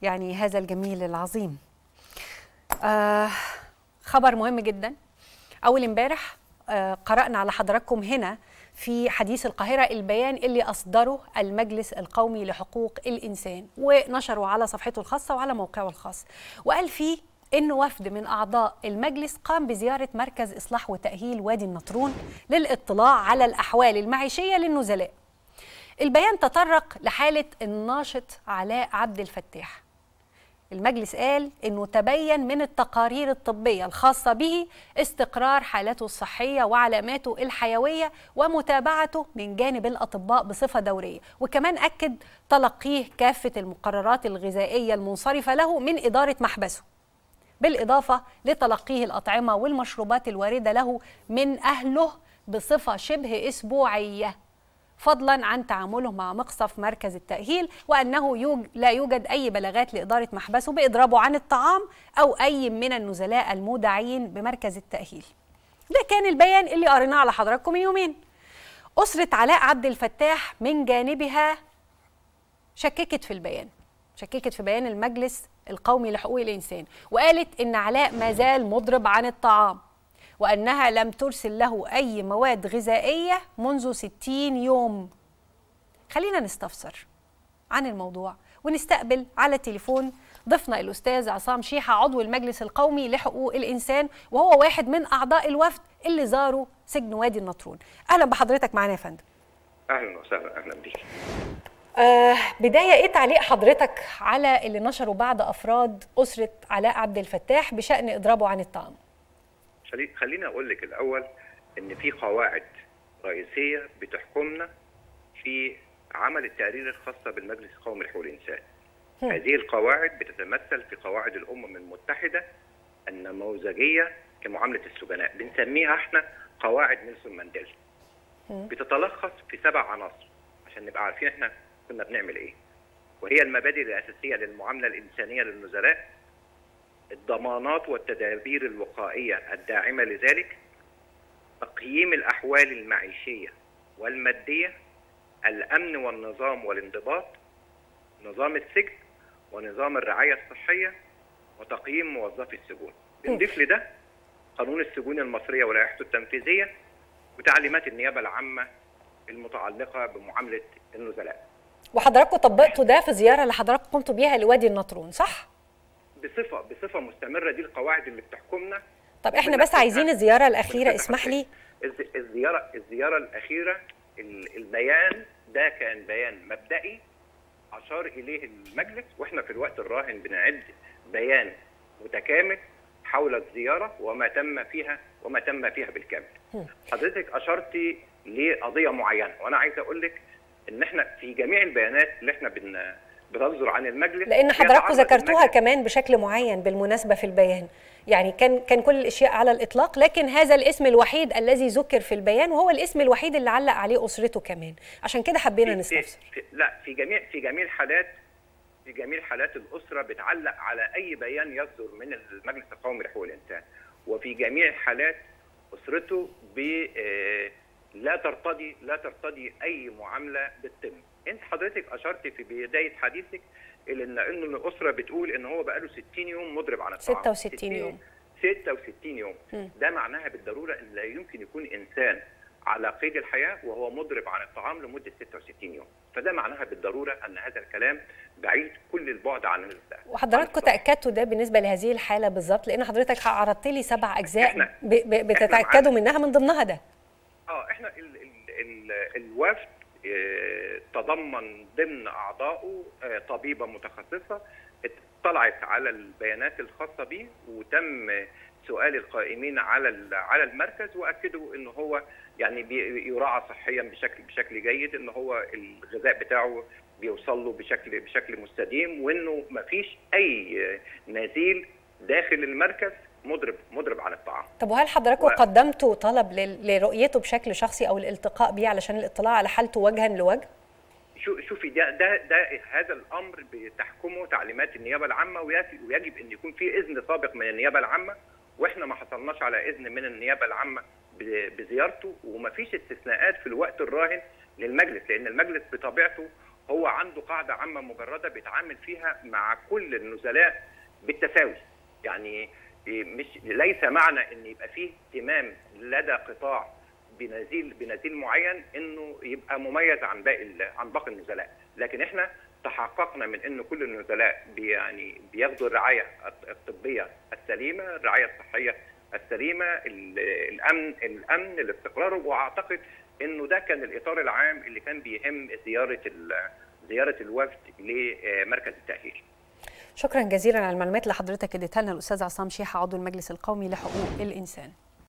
يعني هذا الجميل العظيم آه خبر مهم جدا اول امبارح آه قرانا على حضراتكم هنا في حديث القاهرة البيان اللي أصدره المجلس القومي لحقوق الإنسان ونشره على صفحته الخاصة وعلى موقعه الخاص وقال فيه إن وفد من أعضاء المجلس قام بزيارة مركز إصلاح وتأهيل وادي النطرون للإطلاع على الأحوال المعيشية للنزلاء البيان تطرق لحالة الناشط علاء عبد الفتاح المجلس قال انه تبين من التقارير الطبيه الخاصه به استقرار حالته الصحيه وعلاماته الحيويه ومتابعته من جانب الاطباء بصفه دوريه وكمان اكد تلقيه كافه المقررات الغذائيه المنصرفه له من اداره محبسه بالاضافه لتلقيه الاطعمه والمشروبات الوارده له من اهله بصفه شبه اسبوعيه فضلا عن تعامله مع مقصف مركز التأهيل وأنه يوج لا يوجد أي بلاغات لإدارة محبسه بإضرابه عن الطعام أو أي من النزلاء المودعين بمركز التأهيل ده كان البيان اللي قريناه على حضراتكم من يومين أسرة علاء عبد الفتاح من جانبها شككت في البيان شككت في بيان المجلس القومي لحقوق الإنسان وقالت إن علاء ما زال مضرب عن الطعام وأنها لم ترسل له أي مواد غذائية منذ 60 يوم خلينا نستفسر عن الموضوع ونستقبل على التليفون ضيفنا الأستاذ عصام شيحة عضو المجلس القومي لحقوق الإنسان وهو واحد من أعضاء الوفد اللي زاروا سجن وادي النطرون أهلا بحضرتك معنا يا فندم اهلا وسهلا اهلا بيك آه بداية إيه تعليق حضرتك على اللي نشره بعض أفراد أسرة علاء عبد الفتاح بشأن إضرابه عن الطعام خلي خليني اقول لك الاول ان في قواعد رئيسيه بتحكمنا في عمل التقارير الخاصه بالمجلس القومي لحقوق الانسان. هذه القواعد بتتمثل في قواعد الامم المتحده النموذجيه كمعامله السجناء، بنسميها احنا قواعد نيلسون مانديلا. بتتلخص في سبع عناصر عشان نبقى عارفين احنا كنا بنعمل ايه. وهي المبادئ الاساسيه للمعامله الانسانيه للنزلاء الضمانات والتدابير الوقائية الداعمة لذلك تقييم الأحوال المعيشية والمادية الأمن والنظام والانضباط نظام السجن ونظام الرعاية الصحية وتقييم موظفي السجون بنضيف لده قانون السجون المصرية ولائحته التنفيذية وتعليمات النيابة العامة المتعلقة بمعاملة النزلاء وحضراتكم طبقتوا ده في زيارة اللي حضراتكم قمتوا بيها لوادي النطرون صح؟ بصفه بصفه مستمره دي القواعد اللي بتحكمنا طب احنا بس عايزين الزياره الاخيره اسمح لي الزياره الزياره الاخيره البيان ده كان بيان مبدئي اشار اليه المجلس واحنا في الوقت الراهن بنعد بيان متكامل حول الزياره وما تم فيها وما تم فيها بالكامل. حضرتك اشرتي لقضيه معينه وانا عايز اقول لك ان احنا في جميع البيانات اللي احنا بن بتصدر عن المجلس لان حضراتكم ذكرتوها كمان بشكل معين بالمناسبه في البيان يعني كان كان كل الاشياء على الاطلاق لكن هذا الاسم الوحيد الذي ذكر في البيان وهو الاسم الوحيد اللي علق عليه اسرته كمان عشان كده حبينا نستفسر لا في جميع في جميع الحالات في جميع حالات الاسره بتعلق على اي بيان يصدر من المجلس القومي لحقوق الانسان وفي جميع الحالات اسرته ب لا ترتضي لا ترتضي اي معامله بتتم انت حضرتك اشرت في بدايه حديثك الى ان انه الاسره بتقول ان هو بقى له 60 يوم مضرب عن الطعام 66 يوم 66 يوم م. ده معناها بالضروره ان لا يمكن يكون انسان على قيد الحياه وهو مضرب عن الطعام لمده 66 يوم فده معناها بالضروره ان هذا الكلام بعيد كل البعد عن وحضراتكم تاكدتوا ده بالنسبه لهذه الحاله بالظبط لان حضرتك عرضت لي سبع اجزاء ب ب بتتاكدوا منها من ضمنها ده اه احنا ال ال ال الوفد تضمن ضمن اعضائه طبيبه متخصصه اطلعت على البيانات الخاصه به وتم سؤال القائمين على على المركز واكدوا ان هو يعني يراعى صحيا بشكل بشكل جيد ان هو الغذاء بتاعه بيوصل له بشكل بشكل مستديم وانه ما فيش اي نزيل داخل المركز مضرب مضرب عن الطعام طب وهل حضراتكم و... قدمتوا طلب لرؤيته بشكل شخصي او الالتقاء بيه علشان الاطلاع على حالته وجها لوجه؟ شو شوفي ده ده ده هذا الامر بتحكمه تعليمات النيابه العامه ويجب ان يكون في اذن سابق من النيابه العامه واحنا ما حصلناش على اذن من النيابه العامه بزيارته ومفيش استثناءات في الوقت الراهن للمجلس لان المجلس بطبيعته هو عنده قاعده عامه مجرده بيتعامل فيها مع كل النزلاء بالتساوي يعني مش ليس معنى ان يبقى فيه اهتمام لدى قطاع بنزيل بنزيل معين انه يبقى مميز عن باقي عن باقي النزلاء لكن احنا تحققنا من ان كل النزلاء بي يعني بياخدوا الرعايه الطبيه السليمه الرعايه الصحيه السليمه الامن الامن الاستقرار واعتقد انه ده كان الاطار العام اللي كان بيهم زياره زياره الوفد لمركز التاهيل شكرا جزيلا على المعلومات اللي حضرتك اديتها لنا الاستاذ عصام شيحه عضو المجلس القومي لحقوق الانسان